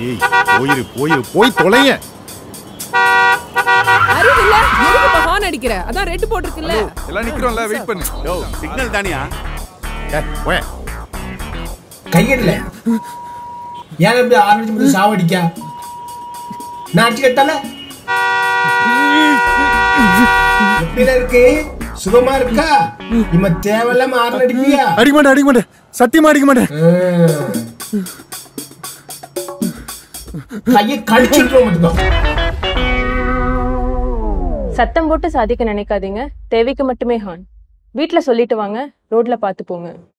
ஏய் போயிரு போயிரு போய் தொலைய அறிவு இல்ல எதுக்கு இப்ப ஹார்ன் அடிக்கிற அதான் ரெட் போட்டிருக்குல்ல எல்லாம் நிக்கிறோம்ல வெயிட் பண்ணு யோ சிக்னல் தானியா போய கையடல ஏன் இப்படி ஆரம்பிச்சு மட்டும் சாவடிக்க நான் அடிச்சு கட்டால எப்படி இருக்கு சுகமா இருக்கா இம்ம தேவையில்லாம ஆறு அடிப்பியா அடிக்க மாட்டேன் அடிக்க மாட்டேன் சத்தியமா அடிக்க மாட்டேன் கையை கழிச்சுட்டு மட்டும் சத்தம் போட்டு சாதிக்க நினைக்காதீங்க தேவைக்கு மட்டுமே ஹான் வீட்ல சொல்லிட்டு வாங்க ரோட்ல பார்த்து போங்க